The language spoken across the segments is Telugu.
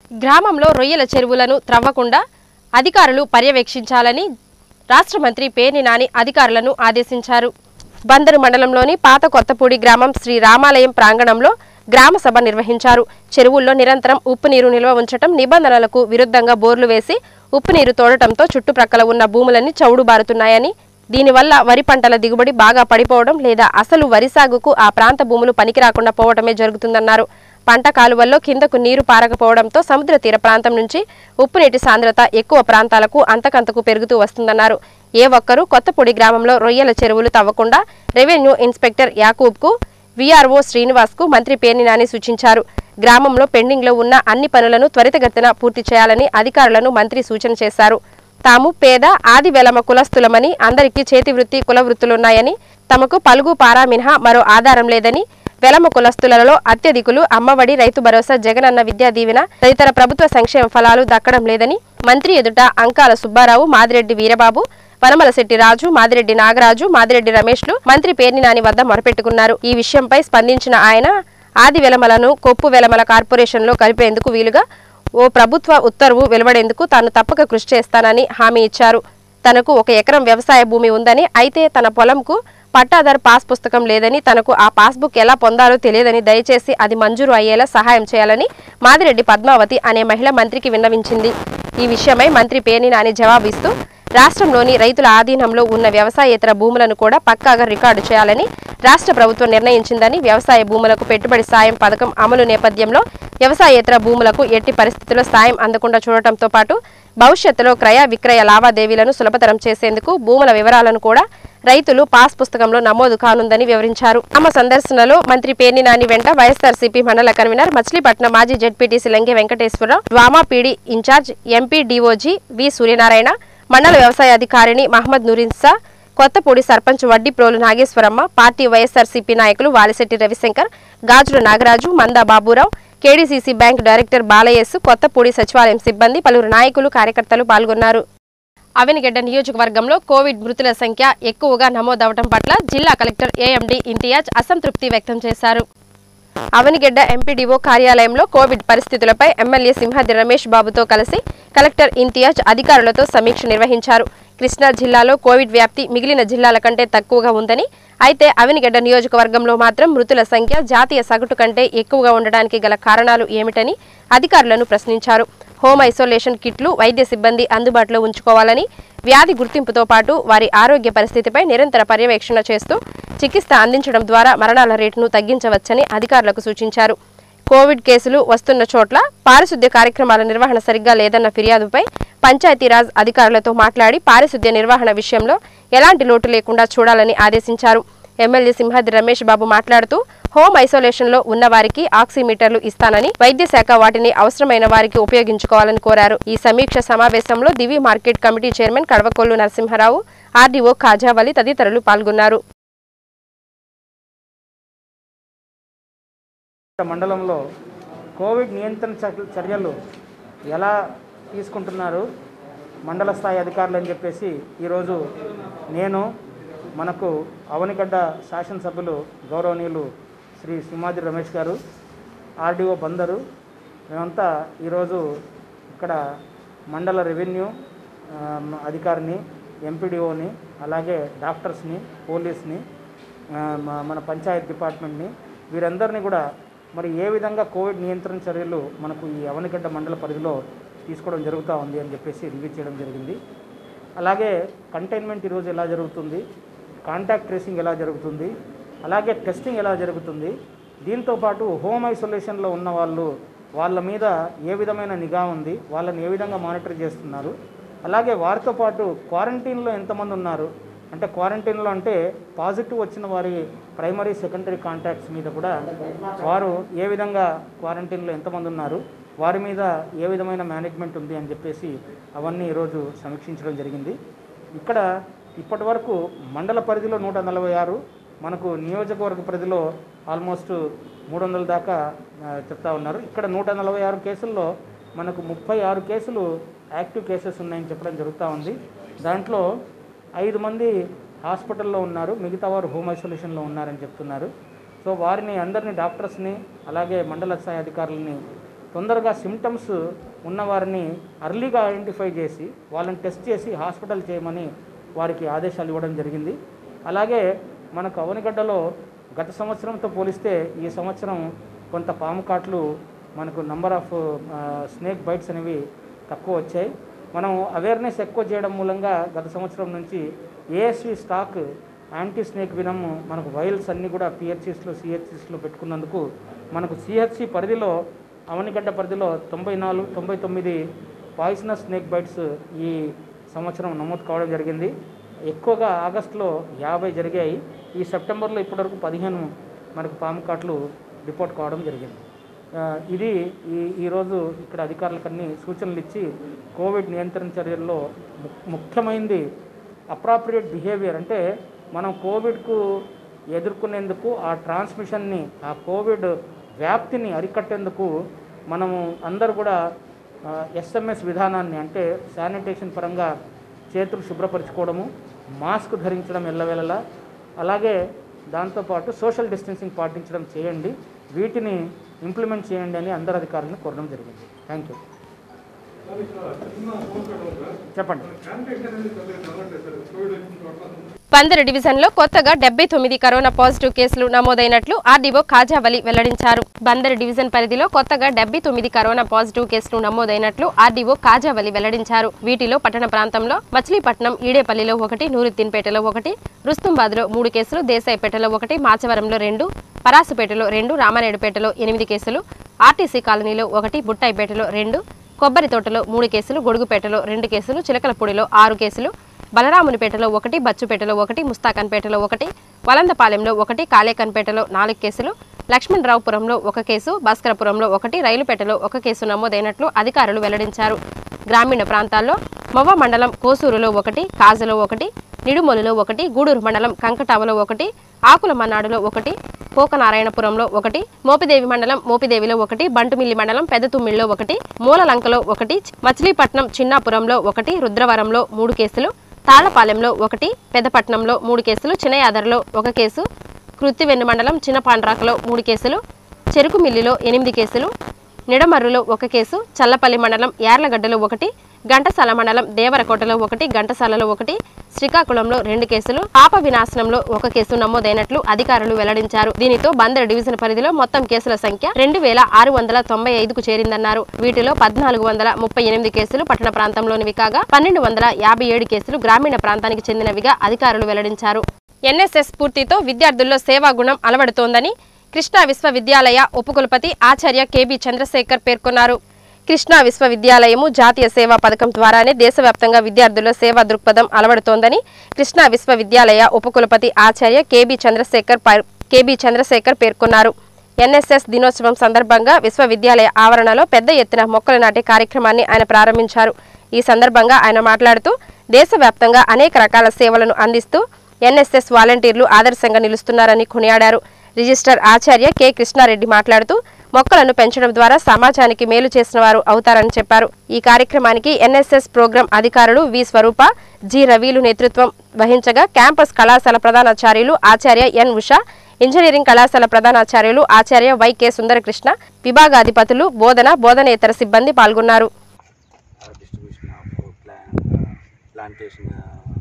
గ్రామంలో రొయ్యల చెరువులను త్రవ్వకుండా అధికారులు పర్యవేక్షించాలని రాష్ట్ర మంత్రి పేర్ని నాని అధికారులను ఆదేశించారు బందరు మండలంలోని పాత కొత్తపూడి గ్రామం శ్రీ రామాలయం ప్రాంగణంలో గ్రామ సభ నిర్వహించారు చెరువుల్లో నిరంతరం ఉప్పు నీరు నిల్వ ఉంచటం నిబంధనలకు విరుద్ధంగా బోర్లు వేసి ఉప్పు నీరు తోడటంతో చుట్టుప్రక్కల ఉన్న భూములన్నీ చౌడుబారుతున్నాయని దీనివల్ల వరి పంటల దిగుబడి బాగా పడిపోవడం లేదా అసలు వరి సాగుకు ఆ ప్రాంత భూములు పనికిరాకుండా పోవటమే జరుగుతుందన్నారు పంట కాలువల్లో కిందకు నీరు పారకపోవడంతో సముద్ర తీర ప్రాంతం నుంచి ఉప్పు నీటి సాంద్రత ఎక్కువ ప్రాంతాలకు అంతకంతకు పెరుగుతూ వస్తుందన్నారు ఏ ఒక్కరూ కొత్తపూడి గ్రామంలో రొయ్యల చెరువులు తవ్వకుండా రెవెన్యూ ఇన్స్పెక్టర్ యాకూబ్కు వీఆర్ఓ శ్రీనివాస్కు మంత్రి పేర్ని నాని సూచించారు గ్రామంలో పెండింగ్లో ఉన్న అన్ని పనులను త్వరితగతిన పూర్తి చేయాలని అధికారులను మంత్రి సూచన చేశారు తాము పేద ఆది వెలమ కులస్తులమని అందరికీ చేతి వృత్తి కుల వృత్తులున్నాయని తమకు పలుగు పారా మినహా మరో ఆధారం లేదని వెలమ కులస్తులలో అత్యధికులు అమ్మఒడి రైతు భరోసా జగనన్న విద్యా దీవెన తదితర ప్రభుత్వ సంక్షేమ ఫలాలు దక్కడం లేదని మంత్రి ఎదుట అంకాల సుబ్బారావు మాదిరెడ్డి వీరబాబు వనమలశెట్టి రాజు మాదిరెడ్డి నాగరాజు మాదిరెడ్డి రమేష్లు మంత్రి పేర్ని నాని వద్ద మొరపెట్టుకున్నారు ఈ విషయంపై స్పందించిన ఆయన ఆది వెలమలను కొప్పు వెలమల కార్పొరేషన్లో కలిపేందుకు వీలుగా ఓ ప్రభుత్వ ఉత్తర్వు వెలువడేందుకు తాను తప్పక కృషి చేస్తానని హామీ ఇచ్చారు తనకు ఒక ఎకరం వ్యవసాయ భూమి ఉందని అయితే తన పొలంకు పట్టాదారు పాస్ పుస్తకం లేదని తనకు ఆ పాస్బుక్ ఎలా పొందాలో తెలియదని దయచేసి అది మంజూరు అయ్యేలా సహాయం చేయాలని మాదిరెడ్డి పద్మావతి అనే మహిళ మంత్రికి విన్నవించింది ఈ విషయమై మంత్రి పేర్ని నాని జవాబిస్తూ రాష్ట్రంలోని రైతుల ఆధీనంలో ఉన్న వ్యవసాయేతర భూములను కూడా పక్కాగా రికార్డు చేయాలని రాష్ట్ర ప్రభుత్వం నిర్ణయించిందని వ్యవసాయ భూములకు పెట్టుబడి సాయం పథకం అమలు నేపథ్యంలో వ్యవసాయేతర భూములకు ఎట్టి పరిస్థితుల్లో సాయం అందకుండా చూడటంతో పాటు భవిష్యత్తులో క్రయ విక్రయ లావాదేవీలను సులభతరం చేసేందుకు భూముల వివరాలను కూడా రైతులు పాస్ పుస్తకంలో నమోదు కానుందని వివరించారు తమ సందర్శనలో మంత్రి పేర్ని నాని వెంట వైఎస్ఆర్సీపీ మండల కన్వీనర్ మచిలీపట్నం మాజీ ZPTC Lange Venkateswararao DWAMA PD incharge MP డీఓజీ వి సూర్యనారాయణ మండల వ్యవసాయ అధికారిని మహమ్మద్ నూరిన్సా కొత్తపూడి సర్పంచ్ వడ్డిప్రోలు నాగేశ్వరమ్మ పార్టీ వైఎస్ఆర్సీపీ నాయకులు Valisetti Ravishankar Gajula Nagaraju Manda Baburao KDCC bank director Balayassu Kothapudi సచివాలయం సిబ్బంది పలువురు నాయకులు కార్యకర్తలు పాల్గొన్నారు అవినిగడ్డ నియోజకవర్గంలో కోవిడ్ మృతుల సంఖ్య ఎక్కువగా నమోదవటం పట్ల జిల్లా కలెక్టర్ ఏఎండి ఇంతియాజ్ అసంతృప్తి వ్యక్తం చేశారు అవనిగడ్డ ఎంపీడీఓ కార్యాలయంలో కోవిడ్ పరిస్థితులపై ఎమ్మెల్యే సింహాద్రి రమేష్ బాబుతో కలిసి కలెక్టర్ ఇంతియాజ్ అధికారులతో సమీక్ష నిర్వహించారు కృష్ణా జిల్లాలో కోవిడ్ వ్యాప్తి మిగిలిన జిల్లాల కంటే తక్కువగా ఉందని అయితే అవినిగడ్డ నియోజకవర్గంలో మాత్రం మృతుల సంఖ్య జాతీయ సగటు కంటే ఎక్కువగా ఉండడానికి గల కారణాలు ఏమిటని అధికారులను ప్రశ్నించారు హోమ్ ఐసోలేషన్ కిట్లు వైద్య సిబ్బంది అందుబాటులో ఉంచుకోవాలని వ్యాధి గుర్తింపుతో పాటు వారి ఆరోగ్య పరిస్థితిపై నిరంతర పర్యవేక్షణ చేస్తూ చికిత్స అందించడం ద్వారా మరణాల రేటును తగ్గించవచ్చని అధికారులకు సూచించారు కోవిడ్ కేసులు వస్తున్న చోట్ల పారిశుద్ధ్య కార్యక్రమాల నిర్వహణ సరిగ్గా లేదన్న ఫిర్యాదుపై పంచాయతీరాజ్ అధికారులతో మాట్లాడి పారిశుద్ధ్య నిర్వహణ విషయంలో ఎలాంటి లోటు లేకుండా చూడాలని ఆదేశించారు ఎమ్మెల్యే సింహాద్రి రమేష్ బాబు మాట్లాడుతూ హోమ్ ఐసోలేషన్ లో ఉన్న వారికి ఆక్సిమీటర్లు ఇస్తానని వైద్య శాఖ వాటిని అవసరమైన వారికి ఉపయోగించుకోవాలని కోరారు ఈ సమీక్ష సమావేశంలో Divi market committee chairman Kadavakollu Narasimharao RDO Khajavali తదితరులు పాల్గొన్నారు మండలంలో కోవిడ్ నియంత్రణ చర్య- చర్యలు ఎలా తీసుకుంటున్నారు మండల స్థాయి అధికారులు అని చెప్పేసి ఈరోజు నేను మనకు అవనిగడ్డ శాసనసభ్యులు గౌరవనీయులు శ్రీ సింహాద్రి రమేష్ గారు ఆర్డీఓ బందరు మేమంతా ఈరోజు ఇక్కడ మండల రెవెన్యూ ఆ, అధికారిని ఎంపీడీఓని అలాగే డాక్టర్స్ని పోలీస్ని ఆ, మ- మన పంచాయత్ డిపార్ట్మెంట్ని వీరందరినీ కూడా మరి ఏ విధంగా కోవిడ్ నియంత్రణ చర్యలు మనకు ఈ అవనిగడ్డ మండల పరిధిలో తీసుకోవడం జరుగుతూ ఉంది అని చెప్పేసి రివ్యూ చేయడం జరిగింది అలాగే కంటైన్మెంట్ ఈరోజు ఎలా జరుగుతుంది కాంటాక్ట్ ట్రేసింగ్ ఎలా జరుగుతుంది అలాగే టెస్టింగ్ ఎలా జరుగుతుంది దీంతో పాటు హోమ్ ఐసోలేషన్లో ఉన్న వాళ్ళు వాళ్ళ మీద ఏ విధమైన నిఘా ఉంది వాళ్ళని ఏ విధంగా మానిటర్ చేస్తున్నారు అలాగే వారితో పాటు క్వారంటైన్లో ఎంతమంది ఉన్నారు అంటే క్వారంటైన్లో అంటే పాజిటివ్ వచ్చిన వారి ప్రైమరీ సెకండరీ కాంటాక్ట్స్ మీద కూడా వారు ఏ విధంగా క్వారంటైన్లో ఎంతమంది ఉన్నారు వారి మీద ఏ విధమైన మేనేజ్మెంట్ ఉంది అని చెప్పేసి అవన్నీ ఈరోజు సమీక్షించడం జరిగింది ఇక్కడ ఇప్పటి వరకు మండల పరిధిలో నూట నలభై ఆరు మనకు నియోజకవర్గ పరిధిలో ఆల్మోస్ట్ మూడు వందల దాకా ఆ, చెప్తా ఉన్నారు ఇక్కడ నూట నలభై ఆరు కేసుల్లో మనకు ముప్పై ఆరు కేసులు యాక్టివ్ కేసెస్ ఉన్నాయని చెప్పడం జరుగుతూ ఉంది దాంట్లో ఐదు మంది హాస్పిటల్లో ఉన్నారు మిగతా వారు హోమ్ ఐసోలేషన్లో ఉన్నారని చెప్తున్నారు సో వారిని అందరినీ డాక్టర్స్ని అలాగే మండల స్థాయి అధికారులని తొందరగా సిమ్టమ్స్ ఉన్నవారిని అర్లీగా ఐడెంటిఫై చేసి వాళ్ళని టెస్ట్ చేసి హాస్పిటల్ చేయమని వారికి ఆదేశాలు ఇవ్వడం జరిగింది అలాగే మనకు అవనిగడ్డలో గత సంవత్సరంతో పోలిస్తే ఈ సంవత్సరం కొంత పాము కాట్లు మనకు నంబర్ ఆఫ్ స్నేక్ బైట్స్ అనేవి తక్కువ వచ్చాయి మనం అవేర్నెస్ ఎక్కువ చేయడం మూలంగా గత సంవత్సరం నుంచి ASV stock anti snake venom మనకు వైల్స్ అన్నీ కూడా పిహెచ్సిస్లో సిహెచ్సిస్లో పెట్టుకున్నందుకు మనకు సిహెచ్సి పరిధిలో అవనిగడ్డ పరిధిలో తొంభై నాలుగు తొంభై తొమ్మిది పాయిజనస్ స్నేక్ బైట్స్ ఈ సంవత్సరం నమోదు కావడం జరిగింది ఎక్కువగా ఆగస్టులో యాభై జరిగాయి ఈ సెప్టెంబర్లో ఇప్పటివరకు పదిహేను మనకు పాము కాట్లు రిపోర్ట్ కావడం జరిగింది ఆ, ఇది ఈ ఈరోజు ఇక్కడ అధికారులకన్నీ సూచనలు ఇచ్చి కోవిడ్ నియంత్రణ చర్యల్లో ము- ముఖ్యమైనది అప్రాప్రియేట్ బిహేవియర్ అంటే మనం కోవిడ్కు ఎదుర్కొనేందుకు ఆ ట్రాన్స్మిషన్ని ఆ కోవిడ్ వ్యాప్తిని అరికట్టేందుకు మనము అందరూ కూడా ఎస్ఎంఎస్ విధానాన్ని అంటే శానిటేషన్ పరంగా చేతులు శుభ్రపరచుకోవడము మాస్క్ ధరించడం ఎల్లవేళలా అలాగే దాంతోపాటు సోషల్ డిస్టెన్సింగ్ పాటించడం చేయండి వీటిని ఇంప్లిమెంట్ చేయండి అని అందరు అధికారులను కోరడం జరిగింది థ్యాంక్ యూ చెప్పండి పందరు డివిజన్లో కొత్తగా డెబ్బై తొమ్మిది కరోనా పాజిటివ్ కేసులు నమోదైనట్లు ఆర్డీఓ ఖాజావలి వెల్లడించారు బందరు డివిజన్ పరిధిలో కొత్తగా డెబ్బై తొమ్మిది కరోనా పాజిటివ్ కేసులు నమోదైనట్లు ఆర్డీఓ ఖాజావలి వెల్లడించారు వీటిలో పట్టణ ప్రాంతంలో మచిలీపట్నం ఈడేపల్లిలో ఒకటి నూరుద్దీన్పేటలో ఒకటి రుస్తుంబాద్లో మూడు కేసులు దేశాయిపేటలో ఒకటి మాచవరంలో రెండు పరాసుపేటలో రెండు రామానాయుడుపేటలో ఎనిమిది కేసులు ఆర్టీసీ కాలనీలో ఒకటి బుట్టాయిపేటలో రెండు కొబ్బరి తోటలో మూడు కేసులు గొడుగుపేటలో రెండు కేసులు చిలకలపూడిలో ఆరు కేసులు బలరామునిపేటలో ఒకటి బచ్చుపేటలో ఒకటి ముస్తాకన్పేటలో ఒకటి వలందపాలెంలో ఒకటి కాళేకన్పేటలో నాలుగు కేసులు లక్ష్మణరావుపురంలో ఒక కేసు భాస్కరపురంలో ఒకటి రైలుపేటలో ఒక కేసు నమోదైనట్లు అధికారులు వెల్లడించారు గ్రామీణ ప్రాంతాల్లో మొవ్వ మండలం కోసూరులో ఒకటి కాజలో ఒకటి నిడుమొలులో ఒకటి గూడూరు మండలం కంకటావలో ఒకటి ఆకుల మన్నాడులో ఒకటి కోకనారాయణపురంలో ఒకటి మోపిదేవి మండలం మోపిదేవిలో ఒకటి బంటుమిల్లి మండలం పెద్దతుమ్మిళ్ళలో ఒకటి మూలలంకలో ఒకటి మచిలీపట్నం చిన్నాపురంలో ఒకటి రుద్రవరంలో మూడు కేసులు తాళ్లపాలెంలో ఒకటి పెద్దపట్నంలో మూడు కేసులు చిన్నయాదర్లో ఒక కేసు కృత్తివెన్ను మండలం చిన్నపాండ్రాకలో మూడు కేసులు చెరుకుమిల్లిలో ఎనిమిది కేసులు నిడమర్రులో ఒక కేసు చల్లపల్లి మండలం యార్లగడ్డలో ఒకటి ఘంటసాల మండలం దేవరకోటలో ఒకటి ఘంటసాలలో ఒకటి శ్రీకాకుళంలో రెండు కేసులు పాప వినాశనంలో ఒక కేసు నమోదైనట్లు అధికారులు వెల్లడించారు దీనితో బందర్ డివిజన్ పరిధిలో మొత్తం కేసుల సంఖ్య రెండు వేల ఆరు వందల తొంభై ఐదుకు చేరిందన్నారు వీటిలో పద్నాలుగు వందల ముప్పై ఎనిమిది కేసులు పట్టణ ప్రాంతంలోనివి కాగా పన్నెండు వందల యాభై ఏడు కేసులు గ్రామీణ ప్రాంతానికి చెందినవిగా అధికారులు వెల్లడించారు ఎన్ఎస్ఎస్ స్ఫూర్తితో విద్యార్థుల్లో సేవా గుణం అలవడుతోందని కృష్ణా విశ్వవిద్యాలయ ఉపకులపతి ఆచార్య కెబి చంద్రశేఖర్ పేర్కొన్నారు కృష్ణా విశ్వవిద్యాలయము జాతీయ సేవా పథకం ద్వారానే దేశవ్యాప్తంగా విద్యార్థుల్లో సేవా దృక్పథం అలవడుతోందని కృష్ణా విశ్వవిద్యాలయ ఉపకులపతి ఆచార్య కెబి చంద్రశేఖర్ పై- కెబి చంద్రశేఖర్ పేర్కొన్నారు ఎన్ఎస్ఎస్ దినోత్సవం సందర్భంగా విశ్వవిద్యాలయ ఆవరణలో పెద్ద ఎత్తున మొక్కలు నాటే కార్యక్రమాన్ని ఆయన ప్రారంభించారు ఈ సందర్భంగా ఆయన మాట్లాడుతూ దేశవ్యాప్తంగా అనేక రకాల సేవలను అందిస్తూ ఎన్ఎస్ఎస్ వాలంటీర్లు ఆదర్శంగా నిలుస్తున్నారని కొనియాడారు రిజిస్టర్ ఆచార్య కె కృష్ణారెడ్డి మాట్లాడుతూ మొక్కలను పెంచడం ద్వారా సమాజానికి మేలు చేసిన వారు అవుతారని చెప్పారు ఈ కార్యక్రమానికి ఎన్ఎస్ఎస్ ప్రోగ్రాం అధికారులు వి స్వరూప జి రవీలు నేతృత్వం వహించగా క్యాంపస్ కళాశాల ప్రధానాచార్యులు ఆచార్య ఎన్ ఉష ఇంజనీరింగ్ కళాశాల ప్రధానాచార్యులు ఆచార్య వైకే సుందరకృష్ణ విభాగాధిపతులు బోధన బోధనేతర సిబ్బంది పాల్గొన్నారు uh, distribution of uh, plant, uh, plantation uh,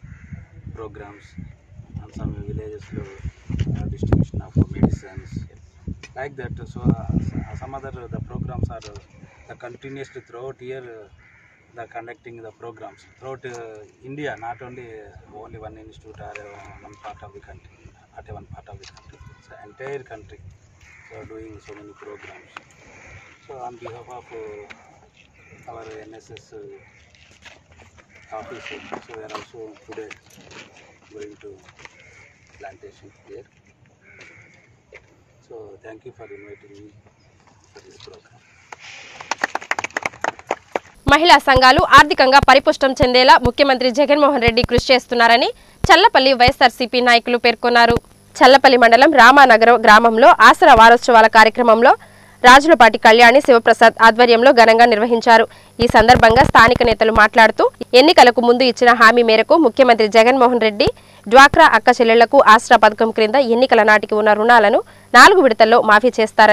programs and some villages lo uh, distribution of medicines like that so uh, s- some other uh, the programs are uh, the continuously throughout year uh, the conducting the programs throughout uh, India not only uh, only one institute or uh, one part of the country at one part of the country so entire country so doing so many programs so on behalf of uh, our NSS uh, office. So we are also today going to plantation here. So thank you for inviting me for this program. మహిళా సంఘాలు ఆర్థికంగా పరిపుష్టం చెందేలా ముఖ్యమంత్రి జగన్మోహన్ రెడ్డి కృషి చేస్తున్నారని చల్లపల్లి వైఎస్ఆర్సీపీ నాయకులు పేర్కొన్నారు చల్లపల్లి మండలం రామానగరం గ్రామంలో ఆసరా వారోత్సవాల కార్యక్రమంలో రాజులపాటి కళ్యాణి శివప్రసాద్ ఆధ్వర్యంలో ఘనంగా నిర్వహించారు ఈ సందర్భంగా స్థానిక నేతలు మాట్లాడుతూ ఎన్నికలకు ముందు ఇచ్చిన హామీ మేరకు ముఖ్యమంత్రి జగన్మోహన్ రెడ్డి డ్వాక్రా అక్క చెల్లెళ్లకు ఆసరా పథకం క్రింద ఎన్నికల నాటికి ఉన్న రుణాలను నాలుగు విడతల్లో మాఫీ చేస్తారని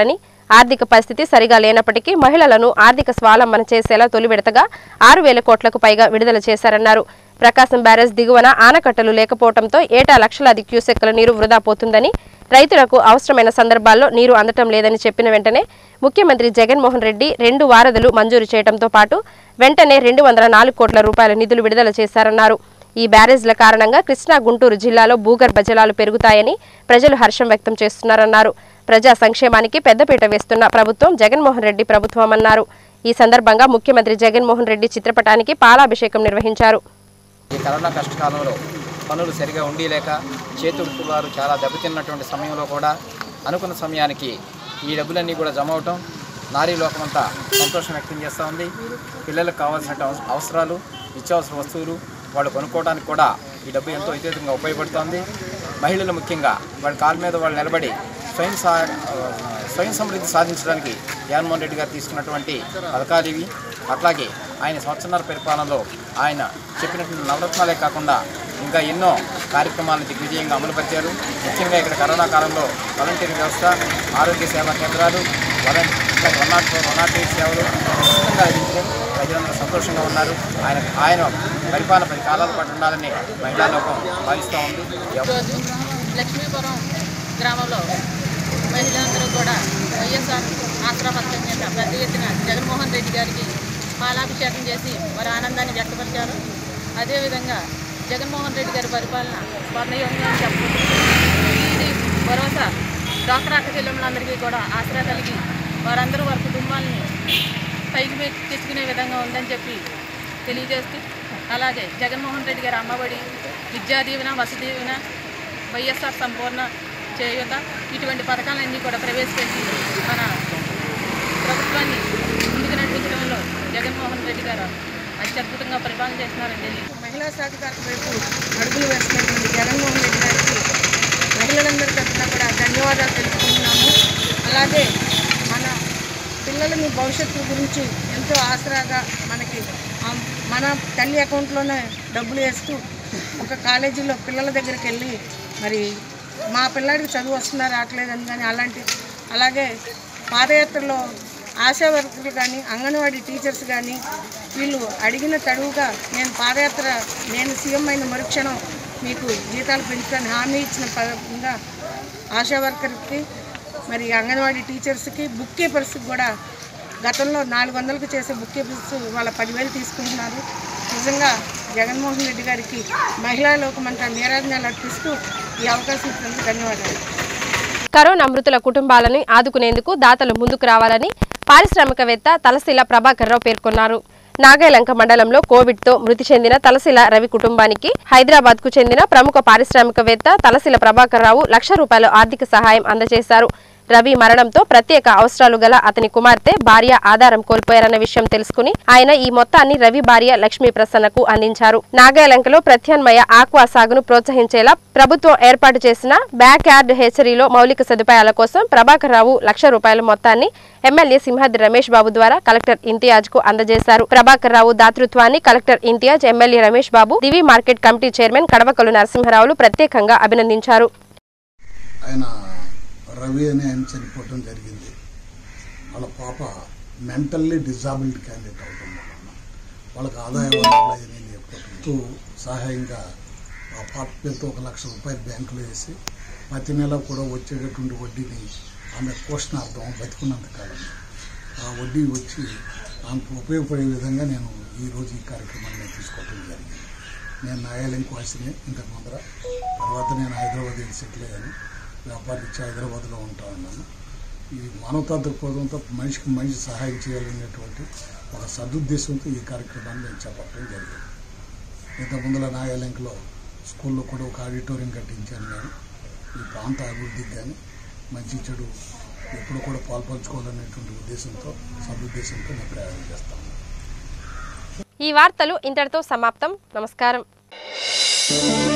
ఆర్థిక పరిస్థితి సరిగా లేనప్పటికీ మహిళలను ఆర్థిక స్వావలంబన చేసేలా తొలి విడతగా ఆరు వేల కోట్లకు పైగా విడుదల చేశారన్నారు ప్రకాశం బ్యారేజ్ దిగువన ఆనకట్టలు లేకపోవడంతో ఏటా లక్షలాది క్యూసెక్కుల నీరు వృధా పోతుందని రైతులకు అవసరమైన సందర్భాల్లో నీరు అందటం లేదని చెప్పిన వెంటనే ముఖ్యమంత్రి జగన్మోహన్ రెడ్డి రెండు వారధులు మంజూరు చేయడంతో పాటు వెంటనే రెండు వందల నాలుగు కోట్ల రూపాయల నిధులు విడుదల చేశారన్నారు ఈ బ్యారేజ్ల కారణంగా కృష్ణా గుంటూరు జిల్లాలో భూగర్భ జలాలు పెరుగుతాయని ప్రజలు హర్షం వ్యక్తం చేస్తున్నారన్నారు ప్రజా సంక్షేమానికి పెద్దపీట వేస్తున్న ప్రభుత్వం జగన్మోహన్ రెడ్డి ప్రభుత్వమన్నారు ఈ సందర్భంగా ముఖ్యమంత్రి జగన్మోహన్ రెడ్డి చిత్రపటానికి పాలాభిషేకం నిర్వహించారు ఈ కరోనా కష్టకాలంలో పనులు సరిగా ఉండలేక చేతులు వారు చాలా దెబ్బతిన్నటువంటి సమయంలో కూడా అనుకున్న సమయానికి ఈ డబ్బులన్నీ కూడా జమ అవటం నారీ లోకమంతా సంతోషం వ్యక్తం చేస్తూ ఉంది పిల్లలకు కావాల్సిన అవసరాలు నిత్యావసర వస్తువులు వాళ్ళు కొనుక్కోవడానికి కూడా ఈ డబ్బు ఎంతో విధంగా ఉపయోగపడుతోంది మహిళలు ముఖ్యంగా వాళ్ళ కాళ్ళ మీద వాళ్ళు నిలబడి స్వయం సా స్వయం సమృద్ధి సాధించడానికి జగన్మోహన్ రెడ్డి గారు తీసుకున్నటువంటి పథకాలు ఇవి అట్లాగే ఆయన సంవత్సరాల పరిపాలనలో ఆయన చెప్పినటువంటి నవరత్నాలే కాకుండా ఇంకా ఎన్నో కార్యక్రమాలను దిగ్విజయంగా అమలుపరిచారు ముఖ్యంగా ఇక్కడ కరోనా కాలంలో వాలంటీర్ వ్యవస్థ ఆరోగ్య సేవా కేంద్రాలు one one nought four one nought eight సేవలు ఉచితంగా అందించడం ప్రజలందరూ సంతోషంగా ఉన్నారు ఆయన ఆయన పరిపాలన పది కాలాల పాటు ఉండాలని మహిళా లోకం భావిస్తూ ఉంది ఈరోజు లక్ష్మీపురం గ్రామంలో మహిళలందరూ కూడా వైఎస్ఆర్ ఆసరా పథకం కింద పెద్ద ఎత్తున జగన్మోహన్ రెడ్డి గారికి పాలాభిషేకం చేసి వారి ఆనందాన్ని వ్యక్తపరిచారు అదేవిధంగా జగన్మోహన్ రెడ్డి గారి పరిపాలన స్వర్ణయోగంగా అని చెప్పవచ్చు ఇది భరోసా డాక్టర్ అక్క చెల్లెమ్మలందరికీ కూడా ఆసరా కలిగి వారందరూ వారి కుటుంబాలని పైకి మె- తెచ్చుకునే విధంగా ఉందని చెప్పి తెలియజేస్తూ అలాగే జగన్మోహన్ రెడ్డి గారి అమ్మఒడి విద్యా దీవెన వసతి దీవెన వైఎస్ఆర్ సంపూర్ణ చేయుత ఇటువంటి పథకాలన్నీ కూడా ప్రవేశపెట్టి మన ప్రభుత్వాన్ని ముందుకు నడిపించడంలో జగన్మోహన్ రెడ్డి గారు అత్యద్భుతంగా పరిపాలన చేస్తున్నారండి మహిళా సాధికారత వైపు అడుగులు వేస్తున్నటువంటి జగన్మోహన్ రెడ్డి గారికి మహిళలందరి తరఫున కూడా ధన్యవాదాలు తెలుపుకుంటున్నాము అలాగే మన పిల్లలని భవిష్యత్తు గురించి ఎంతో ఆసరాగా మనకి ఆ మన తల్లి అకౌంట్లోనే డబ్బులు వేస్తూ ఒక కాలేజీలో పిల్లల దగ్గరికి వెళ్ళి మరి మా పిల్లాడికి చదువు వస్తుందా రావట్లేదని కానీ అలాంటి అలాగే పాదయాత్రలో ఆశా వర్కర్లు కానీ అంగన్వాడీ టీచర్స్ కానీ వీళ్ళు అడిగిన తడువుగా నేను పాదయాత్ర నేను సీఎం అయిన మరుక్షణం మీకు జీతాలు పెంచుతాను హామీ ఇచ్చిన పరంగా ఆశా వర్కర్కి మరి అంగన్వాడీ టీచర్స్కి బుక్ కీపర్స్కి కూడా గతంలో నాలుగు వందలకు చేసే బుక్ కీపర్స్ వాళ్ళ పదివేలు తీసుకుంటున్నారు నిజంగా జగన్మోహన్ రెడ్డి గారికి మహిళా లోకమంతా నీరాజనాలు అర్పిస్తూ ఈ అవకాశం ఇచ్చినందుకు ధన్యవాదాలు కరోనా మృతుల కుటుంబాలను ఆదుకునేందుకు దాతలు ముందుకు రావాలని పారిశ్రామికవేత్త తలశీల ప్రభాకర్ రావు పేర్కొన్నారు నాగాయలంక మండలంలో కోవిడ్ తో మృతి చెందిన తలశీల రవి కుటుంబానికి హైదరాబాద్ కు చెందిన ప్రముఖ పారిశ్రామికవేత్త తలశీల ప్రభాకర్ రావు లక్ష రూపాయల ఆర్థిక సహాయం అందజేశారు రవి మరణంతో ప్రత్యేక అవసరాలు గల అతని కుమార్తె భార్య ఆధారం కోల్పోయారన్న విషయం తెలుసుకుని ఆయన ఈ మొత్తాన్ని రవి భార్య లక్ష్మీ ప్రసన్నకు అందించారు నాగాయలంకలో ప్రత్యామ్నాయ ఆక్వా సాగును ప్రోత్సహించేలా ప్రభుత్వం ఏర్పాటు చేసిన బ్యాక్ యార్డ్ హెచ్చరీలో మౌలిక సదుపాయాల కోసం ప్రభాకర్ రావు లక్ష రూపాయల మొత్తాన్ని ఎమ్మెల్యే సింహాద్రి రమేష్ బాబు ద్వారా కలెక్టర్ ఇంతియాజ్ కు అందజేశారు ప్రభాకర్ రావు దాతృత్వాన్ని collector Imtiaz MLA Ramesh Babu Divi market committee chairman Kadavakalu నరసింహరావులు ప్రత్యేకంగా అభినందించారు ఆయన రవి అని ఆయన చనిపోవటం జరిగింది వాళ్ళ పాప మెంటల్లీ డిజాబిలిటీ క్యాండిడేట్ అవటం వలన వాళ్ళకి ఆదాయ వనరులు ఏమీ లేకపోవడంతో సహాయంగా ఆ పాప పేరుతో ఒక లక్ష రూపాయలు బ్యాంకులో వేసి ప్రతి నెల కూడా వచ్చేటటువంటి వడ్డీని ఆమె పోషణార్థం బతికున్నంత కాలం ఆ వడ్డీ వచ్చి ఆమెకు ఉపయోగపడే విధంగా నేను ఈరోజు ఈ కార్యక్రమాన్ని నేను తీసుకోవటం జరిగింది నేను నాయాలింకు వాసిని ఇంతకు ముందర తర్వాత నేను హైదరాబాద్ వెళ్ళి సెటిల్ అయ్యాను వ్యాపారం ఇచ్చి హైదరాబాద్లో ఉంటా ఉన్నాను ఈ మానవతా దృక్పథంతో మనిషికి మనిషి సహాయం చేయాలనేటువంటి ఒక సదుద్దేశంతో ఈ కార్యక్రమాన్ని నేను చేపట్టడం జరిగింది ఇంత ముందర నాయాలింకలో స్కూల్లో కూడా ఒక ఆడిటోరియం కట్టించాను నేను ఈ ప్రాంత అభివృద్ధికి కానీ మంచి చెడు ఎప్పుడు కూడా పాల్పంచుకోవాలనేటువంటి ఉద్దేశంతో సదుద్దేశంతో నేను ప్రయాణం చేస్తాను ఈ వార్తలు ఇంతటితో సమాప్తం నమస్కారం